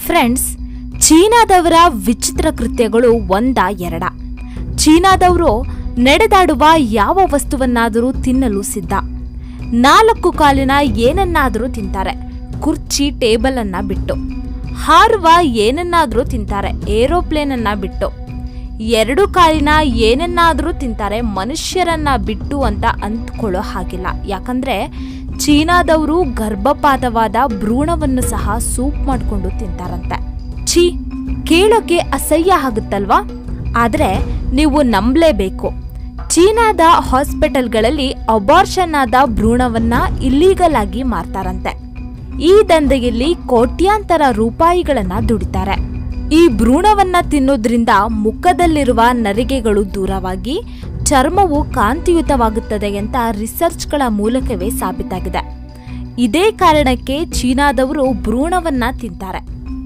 friends ಚೀನಾದವರ ವಿಚಿತ್ರ ಕೃತ್ಯಗಳು ಒಂದ ಎರಡ ಚೀನಾದವರು ನಡೆದಾಡುವ ಯಾವ ವಸ್ತುವನ್ನಾದರೂ ತಿನ್ನಲು ಸಿದ್ಧ ನಾಲ್ಕು ಕಾಲಿನ ಏನನ್ನಾದರೂ ತಿಂತಾರೆ ಕುರ್ಚಿ ಟೇಬಲ್ ಅನ್ನ ಬಿಟ್ಟು ಹಾರುವ ಏನನ್ನಾದರೂ ತಿಂತಾರೆ ಏರೋಪ್ಲೇನ್ ಅನ್ನ ಬಿಟ್ಟು ಎರಡು ಕಾಲಿನ ಏನನ್ನಾದರೂ ತಿಂತಾರೆ ಮನುಷ್ಯರನ್ನ ಬಿಟ್ಟು ಅಂತ ಅಂದ್ಕೊಳ್ಳೋ ಹಾಗಿಲ್ಲ ಯಾಕಂದ್ರೆ ಚೀನಾದವರು ಗರ್ಭಪಾತವಾದ ಭ್ರೂಣವನ್ನು ಸಹ ಸೂಪ್ ಮಾಡಿಕೊಂಡು ತಿಂತಾರಂತೆ ಛೀ ಕೇಳೋಕೆ ಅಸಹ್ಯ ಆಗುತ್ತಲ್ವಾ ಆದರೆ ನೀವು ನಂಬಲೇಬೇಕು ಚೀನಾದ ಹಾಸ್ಪಿಟಲ್ಗಳಲ್ಲಿ ಅಬಾರ್ಷನ್ ಆದ ಭ್ರೂಣವನ್ನ ಇಲ್ಲೀಗಲ್ ಆಗಿ ಮಾರ್ತಾರಂತೆ ಈ ದಂಧೆಯಲ್ಲಿ ಕೋಟ್ಯಾಂತರ ರೂಪಾಯಿಗಳನ್ನ ದುಡಿತಾರೆ ಈ ಭ್ರೂಣವನ್ನ ತಿನ್ನೋದ್ರಿಂದ ಮುಖದಲ್ಲಿರುವ ನರಿಗೆಗಳು ದೂರವಾಗಿ ಚರ್ಮವು ಕಾಂತಿಯುತವಾಗುತ್ತದೆ ಅಂತ ರಿಸರ್ಚ್ಗಳ ಮೂಲಕವೇ ಸಾಬೀತಾಗಿದೆ ಇದೇ ಕಾರಣಕ್ಕೆ ಚೀನಾದವರು ಭ್ರೂಣವನ್ನ ತಿಂತಾರೆ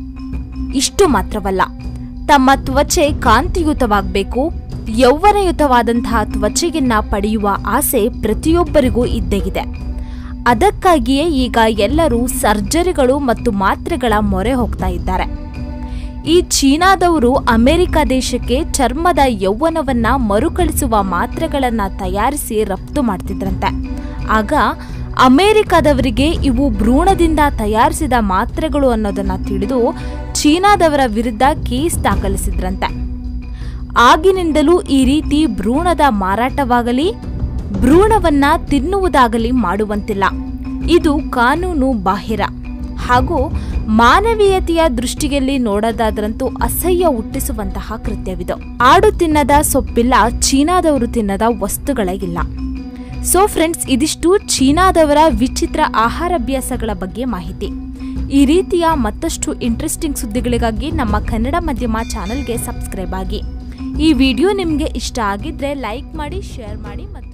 ಇಷ್ಟು ಮಾತ್ರವಲ್ಲ ತಮ್ಮ ತ್ವಚೆ ಕಾಂತಿಯುತವಾಗಬೇಕು ಯೌವನಯುತವಾದಂತಹ ತ್ವಚೆಯನ್ನ ಪಡೆಯುವ ಆಸೆ ಪ್ರತಿಯೊಬ್ಬರಿಗೂ ಇದ್ದೇ ಇದೆ ಅದಕ್ಕಾಗಿಯೇ ಈಗ ಎಲ್ಲರೂ ಸರ್ಜರಿಗಳು ಮತ್ತು ಮಾತ್ರೆಗಳ ಮೊರೆ ಹೋಗ್ತಾ ಇದ್ದಾರೆ ಈ ಚೀನಾದವರು ಅಮೆರಿಕ ದೇಶಕ್ಕೆ ಚರ್ಮದ ಯೌವನವನ್ನ ಮರುಕಳಿಸುವ ಮಾತ್ರೆಗಳನ್ನ ತಯಾರಿಸಿ ರಫ್ತು ಮಾಡ್ತಿದ್ರಂತೆ ಆಗ ಅಮೆರಿಕದವರಿಗೆ ಇವು ಭ್ರೂಣದಿಂದ ತಯಾರಿಸಿದ ಮಾತ್ರೆಗಳು ಅನ್ನೋದನ್ನ ತಿಳಿದು ಚೀನಾದವರ ವಿರುದ್ಧ ಕೇಸ್ ದಾಖಲಿಸಿದ್ರಂತೆ ಆಗಿನಿಂದಲೂ ಈ ರೀತಿ ಭ್ರೂಣದ ಮಾರಾಟವಾಗಲಿ ಭ್ರೂಣವನ್ನ ತಿನ್ನುವುದಾಗಲಿ ಮಾಡುವಂತಿಲ್ಲ ಇದು ಕಾನೂನು ಬಾಹಿರ ಹಾಗೂ ಮಾನವೀಯತೆಯ ದೃಷ್ಟಿಯಲ್ಲಿ ನೋಡೋದಾದ್ರಂತೂ ಅಸಹ್ಯ ಹುಟ್ಟಿಸುವಂತಹ ಕೃತ್ಯವಿದು ಆಡು ತಿನ್ನದ ಸೊಪ್ಪಿಲ್ಲ ಚೀನಾದವರು ತಿನ್ನದ ವಸ್ತುಗಳೇ ಇಲ್ಲ ಸೊ ಫ್ರೆಂಡ್ಸ್ ಇದಿಷ್ಟು ಚೀನಾದವರ ವಿಚಿತ್ರ ಆಹಾರಾಭ್ಯಾಸಗಳ ಬಗ್ಗೆ ಮಾಹಿತಿ ಈ ರೀತಿಯ ಮತ್ತಷ್ಟು ಇಂಟ್ರೆಸ್ಟಿಂಗ್ ಸುದ್ದಿಗಳಿಗಾಗಿ ನಮ್ಮ ಕನ್ನಡ ಮಾಧ್ಯಮ ಚಾನೆಲ್ಗೆ ಸಬ್ಸ್ಕ್ರೈಬ್ ಆಗಿ ಈ ವಿಡಿಯೋ ನಿಮಗೆ ಇಷ್ಟ ಆಗಿದ್ರೆ ಲೈಕ್ ಮಾಡಿ ಶೇರ್ ಮಾಡಿ ಮತ್ತು